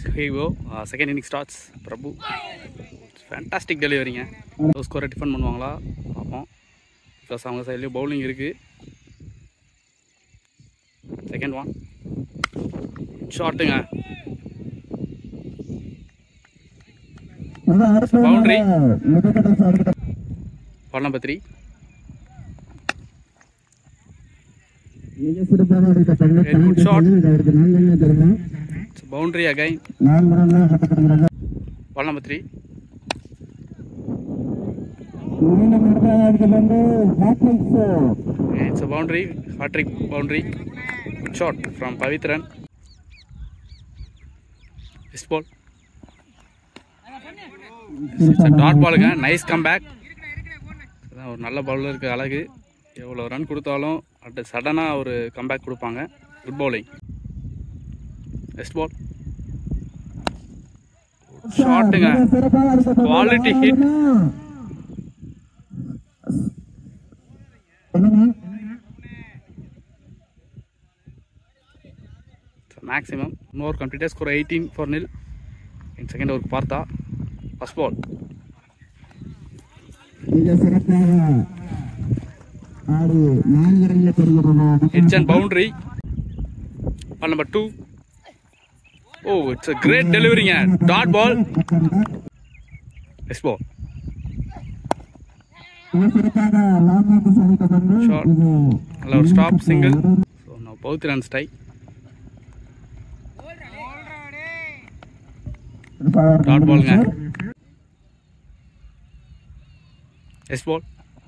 ஹேவோ second inning starts Prabhu fantastic டெலிவரிங்க ஸ்கோரை defend பண்ணுவாங்களா பார்ப்போம் பிகாஸ் அவங்க சைட்லேயும் பவுலிங் இருக்குது செகண்ட் ஒன் ஷார்ட்டுங்க Boundary. Ball number three good shot. Boundary again ball number three It's a boundary, hot trick boundary. Good shot from Pavitran. This ball. It's a dot ballங்க nice comeback ஒரு நல்ல பவுலருக்கு அழகு எவ்வளோ run கொடுத்தாலும் at சடனாக ஒரு comeback கொடுப்பாங்க good bowling next பால் ஷாட்டுங்க குவாலிட்டி ஹிட் மேக்ஸிமம் இன்னொரு கம்ப்ளீட்டாக ஸ்கோர் எயிட்டீன் ஃபார் நில் இன் செகண்ட் ஓவருக்கு பார்த்தா first ball hits and boundary ball number two oh it's a great டெலிவரிங்க dot ball next ball short நல்ல ஒரு ஸ்டாப் சிங்கிள் ஸோ நான் பவுத் ரன் ஸ்டை டாட் பாலுங்க yes ball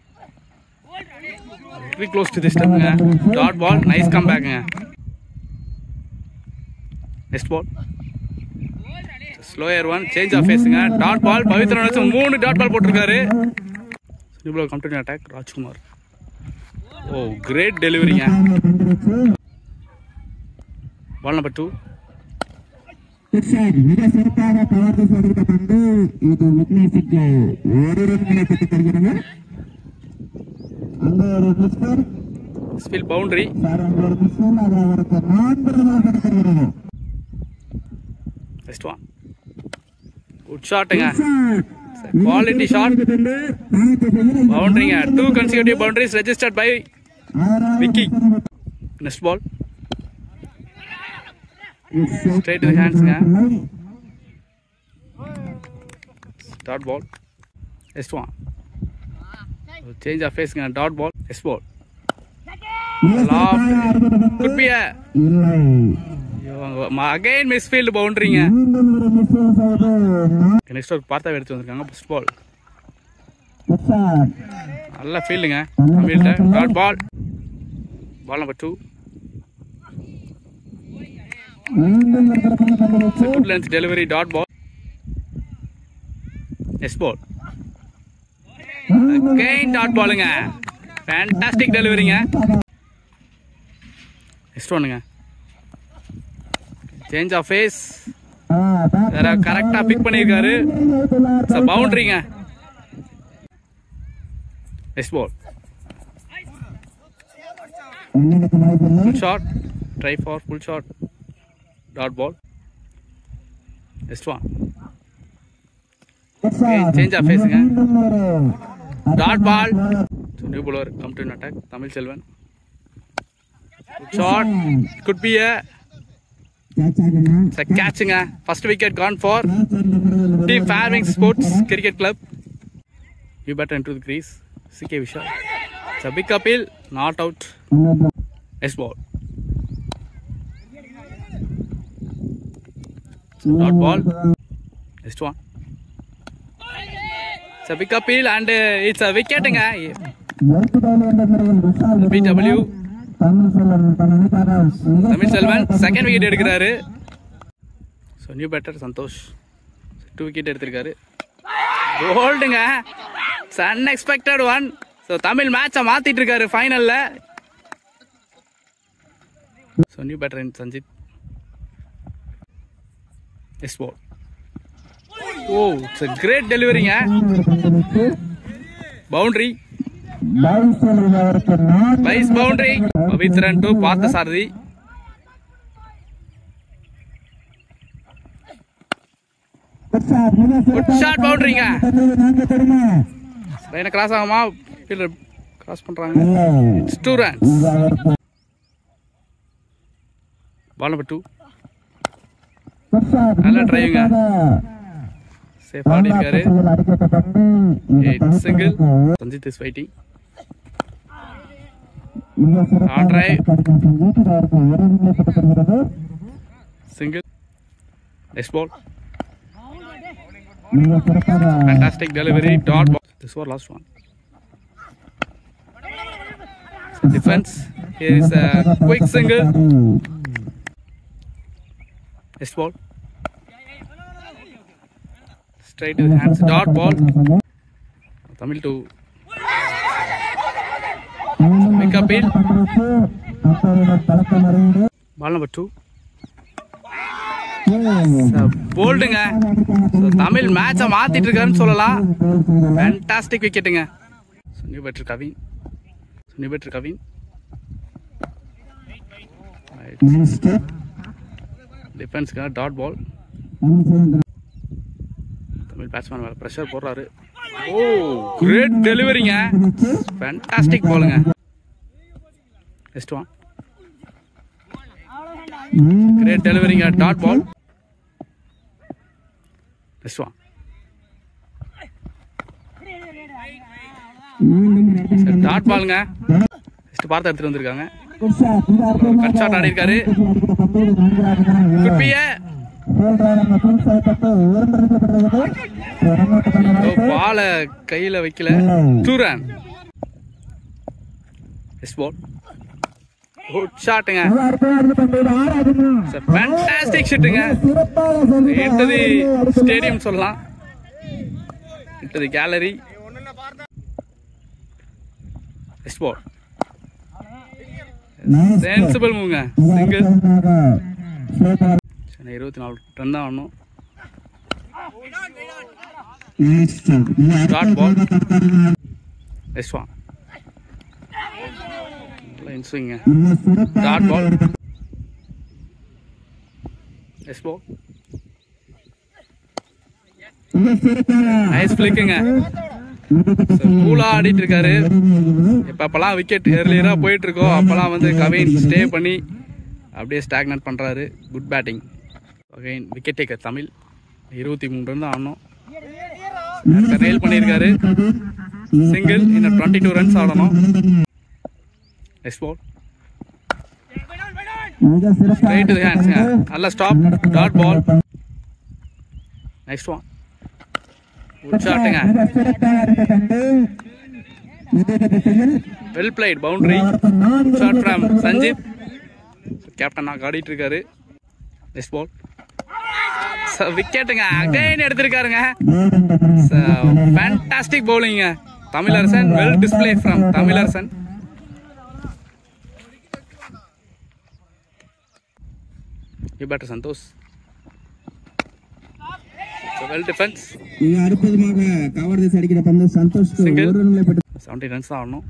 very close to this டைம்ங்க டாட் பால் நைஸ் கம் பேக்குங்க next ball slower one change of ஃபேஸுங்க டாட் பால் பவித்ரன் வச்சு மூணு டாட் பால் போட்டிருக்காரு இவ்வளோ complete attack Rajkumar oh great டெலிவரிங்க பால் நம்பர் டூ மிக சிறப்பாக கவர்ந்து சென்றிருக்க பந்து இது விக்னேஷுக்கு ஒரு ரன்களை பெற்றுத் தருகிறது அங்க ஒரு மிஸ்டர் ஸ்பில் பவுண்டரி சார் அங்க ஒரு மிஸ்டர் அது அவருக்கு நான்கு ரன்கள் பெற்றுத் தருகிறது நெக்ஸ்ட் ஒன் குட் ஷாட்டுங்க குவாலிட்டி ஷாட் பவுண்டரிங்க two consecutive boundaries registered by Vicky next ball Straight to the hands, yeah. Dot ball next one change of ஃபேஸுங்க dot ball next ball good பி இல்லை அகைன் மிஸ் ஃபீல்டு பவுண்டரிங்க மீண்டும் ஒரு mister செய்து next ஒரு பார்த்தா எடுத்து வந்திருக்காங்க ஃபர்ஸ்ட் பால் மிஸ்டர் நல்ல ஃபீல்டுங்க தமிழ்கிட்ட dot ball ball number two மீண்டும் ஒரு தரப்பில் பந்து வச்சு good length delivery dot ball yes ball again dot பாலுங்க ஃபேண்டாஸ்டிக் டெலிவரிங்க நெக்ஸ்ட் ஒன்றுங்க சேஞ்ச் ஆஃப் ஃபேஸ் ஆ, back வேற கரெக்டாக பிக் பண்ணியிருக்காரு பவுண்டரிங்க நெக்ஸ்ட் பால் இன்னைக்கு வாய்ப்பில்லை full shot try for full shot dot ball next one mister change of face ங்க. மீண்டும் ஒரு dot ball so new bowler come to an attack tamil selvan good shot could be a catch ஆகுமா it's a catching a first wicket gone for catch என்ற முறையில் team fairwing sports cricket club you better into the crease ck vishal it's a big appeal not out ஒரு next ball dot ball next one it's a big appeal and uh, it's a wicket ங்க ஏற்புதாலி என்ற முறையில் Vishal BW Tamil Selvan தன்னுக்காக மிக தமிழ் செல்வன் சிறப்பாக second wicket எடுக்கிறாரு so new batter Santhosh two wicket எடுத்திருக்காரு கோல்டுங்க it's unexpected one so Tamil மேட்சை மாத்திட்டு இருக்காரு ஃபைனல்ல so new batter Sanjith yes ball oh it's great டெலிவரிங்க ஒரு பந்து வைத்து பவுண்டரி பாய்ஸ் செல்வன் அவருக்கு நான்கு வைஸ் பவுண்டரி பவித்ரன் டு பார்த்த சாரதி குட் ஷாட் பவுண்டரிங்க நான்கு தருமா லைனை கிராஸ் ஆகுமா ஃபீல்டர் கிராஸ் பண்ணுறாங்க இல்லை இட்ஸ் டூ ரன்ஸ் இது அவருக்கு பால் நம்பர் டூ புஷாட் நல்ல டிரைவிங்க சேஃப் ஆடி இருக்காரு அடிக்கப்பட்ட பந்து இது எயிட் சிங்கிள் தடுப்பதற்கு சஞ்சித் இஸ் ஃபைட்டிங் மிக சிறப்பான Hard drive. தடுக்கும் சஞ்சீத் அவருக்கு ஒரு நிலைப்படுத்தப்படுகிறது சிங்கிள் நெக்ஸ்ட் பால் மிக சிறப்பான fantastic delivery dot ball this was last one defense here is a quick single next ball straight to the hands dot ball tamil to Pick up it. தளத்தை மறைந்து ball number 2 போல்டுங்க Tamil மேட்சை மாத்திட்டு இருக்காருன்னு சொல்லலாம் fantastic விக்கெட்டுங்க new batter Kavin new batter Kavin டிஃபென்ஸ்க்காக dot ball Tamil batsman மேலே pressure போடுறாரு ஓ கிரேட் டெலிவரிங்க ஃபேண்டாஸ்டிக் பாலுங்க நெக்ஸ்ட் ஒன் கிரேட் டெலிவரிங்க dot ball next one dot பாலுங்க நெக்ஸ்ட் பார்த்து எடுத்துட்டு வந்திருக்காங்க கட் ஷாட் ஆடி இருக்காரு குட் பாலை கையில வைக்கல two run next ball good ஷாட்டுங்க ஃபேண்டாஸ்டிக் ஷிட்டுங்க into the stadium சொல்லலாம் into the gallery next ball sensible மூவ்ங்க சிங்கிள் சென்னை இருபத்தி நாலு ரன் தான் ஆடணும் டாட் பால் நெக்ஸ்ட் ஒன் நல்லா இன்ஸ்விங்க dot ball next ball nice ஃபிளிக்குங்க கூலா ஆடிட்டு இருக்காரு இப்ப அப்பெல்லாம் விக்கெட் ஏர்லியரா போயிட்டு இருக்கோ அப்பெல்லாம் வந்து கவின் ஸ்டே பண்ணி அப்படியே ஸ்டாக்னட் பண்றாரு good batting again wicket taker Tamil இருபத்தி மூணு ரன் தான் ஆடணும் ரெயில் பண்ணியிருக்காரு சிங்கிள் இன்னும் டுவெண்ட்டி டூ ரன்ஸ் ஆடணும் நெக்ஸ்ட் பால் ஸ்ட்ரைட் டு ஹேண்ட்ஸ்ங்க நல்ல stop dot ball next one good ஷாட்டுங்க well played boundary shot from Sanjeeth captain நான் ஆடிட்டு இருக்காரு நெக்ஸ்ட் பால் விக்கெட்டுங்க அகைன் எடுத்திருக்காருங்க ஃபேண்டாஸ்டிக் பவுலிங்க Tamilarasan well display from Tamilarasan யூ பேட்டர் சந்தோஷ் வெல் டிஃபென்ஸ் மிக அற்புதமாக கவர் திசை அடிக்கிற பந்து சந்தோஷ் Single. ஒரு நிலைப்பட்டு செவன்டி ரன்ஸ் தான் ஆடணும்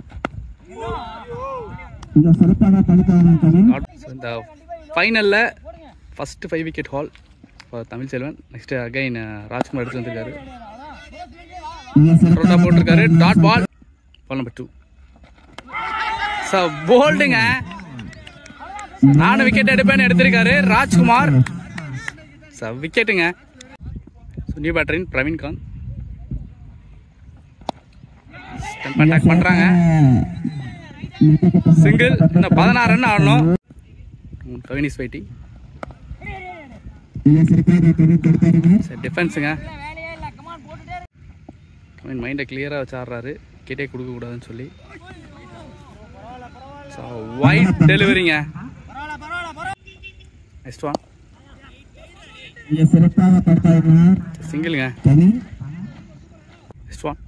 மிக சிறப்பாக படுத்தாங்க So, இந்த ஃபைனலில் first five wicket haul Tamil Selvan next again Rajkumar எடுத்து வந்திருக்காரு மிக ரோட்டா போட்டிருக்காரு dot ball ball number two so போல்டுங்க நானும் விக்கெட் எடுப்பேன்னு எடுத்திருக்காரு ராஜ்குமார் ஸோ விக்கெட்டுங்க ஸோ நியூ பேட்டரின் பிரவீன் காந்த் ஸ்டெம்ப் அட்டாக் பண்ணுறாங்க சிங்கிள் இன்னும் பதினாறு ரன் ஆடணும் கவின் இஸ் வெயிட்டிங் மிக சிறப்பாக கவர் கொடுத்தாருங்க சரி டிஃபென்ஸுங்க கவின் மைண்டை கிளியராக வச்சு ஆடுறாரு கிட்டே கொடுக்கக்கூடாதுன்னு சொல்லி ஸோ ஒயிட் டெலிவரிங்க நெக்ஸ்ட் ஒன் மிக சிறப்பாக படுத்தாருங்க சிங்கிளுங்க கனி நெக்ஸ்ட் ஒன்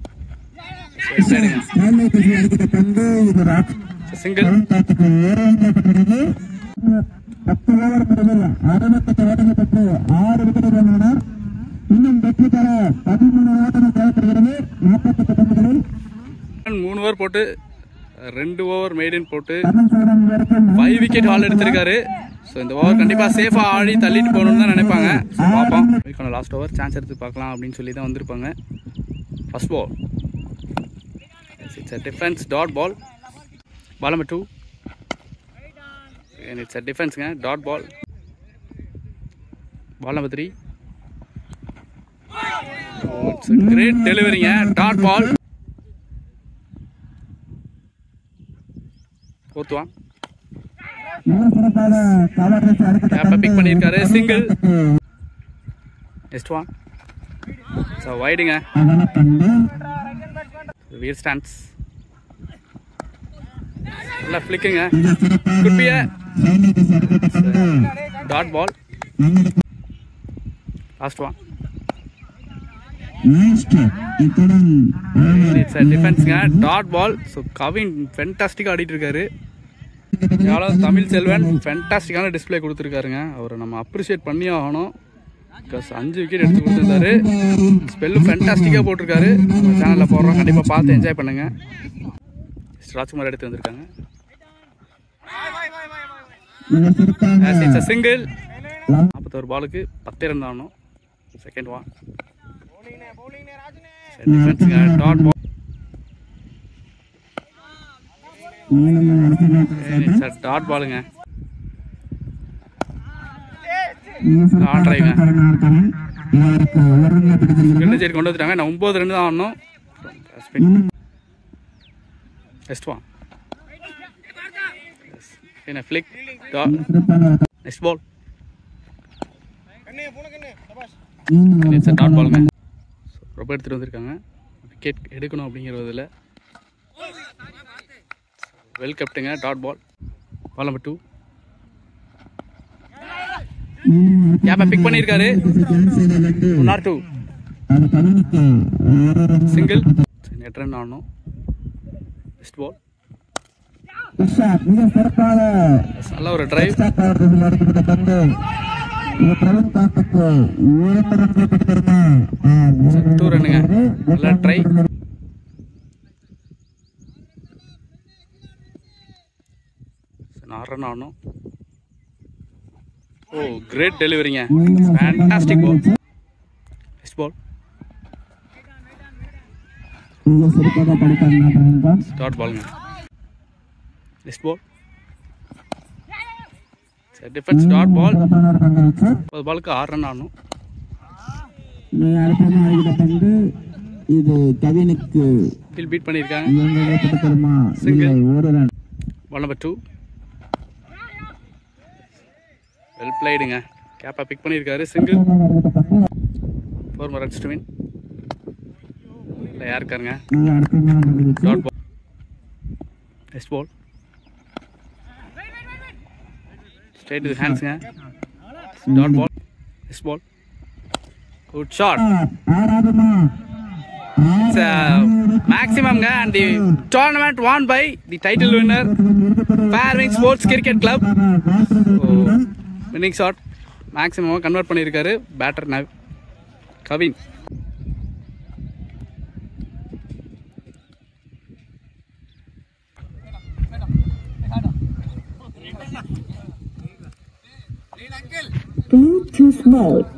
ஸ்டான்லி திசை அடிக்கிற பந்து இது ராஜ் சிங்கிள் காத்துக்கு ஒரு நிலைப்பட்டிருக்கு பத்து ஓவர் முடிவில் அறுபத்தெட்டு ஓட்டங்கள் பெற்று ஆறு விக்கெட் வாங்கினார் இன்னும் வெற்றி பெற பதிமூணு ஓட்டங்கள் தேவைப்படுகிறது நாற்பத்தெட்டு பந்துகளில் மூணு ஓவர் போட்டு ரெண்டு ஓவர் மெய்டன் போட்டு தமிழ் சோழன் வரைக்கும் ஃபைவ் விக்கெட் ஹால் எடுத்திருக்காரு ஸோ இந்த ஓவர் கண்டிப்பாக சேஃபாக ஆடி தள்ளிட்டு போகணும்னு தான் நினைப்பாங்க ஸோ பார்ப்போம் வீக்கான லாஸ்ட் ஓவர் சான்ஸ் எடுத்து பார்க்கலாம் அப்படின்னு சொல்லி தான் வந்திருப்பாங்க first ball it's a defence dot ball ball number two it's a டிஃபென்ஸுங்க dot ball ball number three it's great டெலிவரிங்க டாட் பால் ஃபோர்த் ஒன் மிக சிறப்பாக கவர் வச்சு அடுத்த கேப்பை பிக் பண்ணியிருக்காரு சிங்கிள் நெக்ஸ்ட் ஒன் ஸோ வைடுங்க அகல பந்து வீர் ஸ்டாண்ட்ஸ் நல்லா ஃப்ளிக்குங்க மிக சிறப்பாக குட் பிய சைனிக்கு அடுத்த பந்து டாட் பால் நல்ல லாஸ்ட் ஒன் நெக்ஸ்ட் இத்துடன் இட்ஸ் டிஃபென்ஸுங்க டாட் பால் ஸோ கவின் ஃபென்டாஸ்டிக்காக ஆடிட்டு இருக்காரு எவ்வளோ தமிழ் செல்வன் ஃபென்டாஸ்டிக்கான டிஸ்ப்ளே கொடுத்துருக்காருங்க அவரை நம்ம அப்ரிஷியேட் பண்ணி ஆகணும் பிகாஸ் அஞ்சு விக்கெட் எடுத்து கொடுத்துருந்தாரு ஸ்பெல்லும் ஃபென்டாஸ்டிக்காக போட்டிருக்காரு நம்ம சேனலில் போடுறோம் கண்டிப்பாக பார்த்து என்ஜாய் பண்ணுங்க ராஜ்குமார் எடுத்து வந்திருக்காங்க மிக சிறப்பாக இட்ஸ் சிங்கிள் நாற்பத்தோரு பாலுக்கு பத்து ரன் ஆகணும் செகண்ட் ஒன் டிஃபென்ஸுங்க டாட் பால் மீண்டும் அடுத்த இட்ஸ் டாட் பாலுங்க மிக ஆ, சிறப்பாக try ங்க. கருணாகரன் இவருக்கு ஒரு ரன்ல பிடித்திருக்கிறது ரெண்டு சைடு கொண்டு வந்துட்டாங்க நான் ஒம்பது ரன் தான் ஆடணும் இன்னும் நெக்ஸ்ட் ஒன் என்ன ஃப்ளிக் சிறப்பான நெக்ஸ்ட் பால் மீண்டும் இட்ஸ் டாட் பாலுங்க ரொம்ப எடுத்துகிட்டு வந்திருக்காங்க விக்கெட் எடுக்கணும் அப்படிங்கிறதுல வெல் கேப்டுங்க dot ball ball number two மீண்டும் கேப்பை பிக் பண்ணியிருக்காரு ஜாயின் செய்தது ஒன் ஆர் டூ அது கவினுக்கு ஒரு ரன் சிங்கிள் நெட் ரன் ஆடணும் நெக்ஸ்ட் பால் இஷாக் மிக சிறப்பாக நல்ல ஒரு டிரைவ் எக்ஸ்ட்ரா பவர் ரன்கள் அடிக்கப்பட்ட பந்து இது பிரவீன் காத்துக்கு இரண்டு ரன்கள் பெற்றிருந்தா டூ ரன்னுங்க நல்லா ட்ரை ஆறு ரன் ஆடணும் ஓ கிரேட் டெலிவரிங்க ஃபேண்டாஸ்டிக் பால் நெக்ஸ்ட் பால் மிக சிறப்பாக படித்தாங்க டாட் பாலுங்க next ball defence dot ball சிறப்பான ஒரு பந்து வச்சு முப்பது பாலுக்கு ஆறு ரன் ஆடணும் மிக அற்புதமாக அடிக்கப்பட்ட பந்து இது கவினுக்கு ஃபீல் பீட் பண்ணியிருக்காங்க இரண்டு ரன்கள் பெற்றிருமா Single. இல்லை ஒரு run ball number two well பிளைடுங்க கேப்பை பிக் பண்ணியிருக்காரு சிங்கிள் அடிக்கப்பட்ட பந்து four more runs to win இல்லை யார் இருக்காருங்க மிக அற்புதமான பந்து வச்சு dot ball next ball straight இது ஹேண்ட்ஸுங்க dot ball next ball good shot ஆறாவதுமா இட்ஸ் மேக்ஸிமம்ங்க and the tournament won by the title winner Fairwing sports cricket club winning shot மேக்ஸிமமாக கன்வெர்ட் பண்ணியிருக்காரு batter now Kavin Blue too small.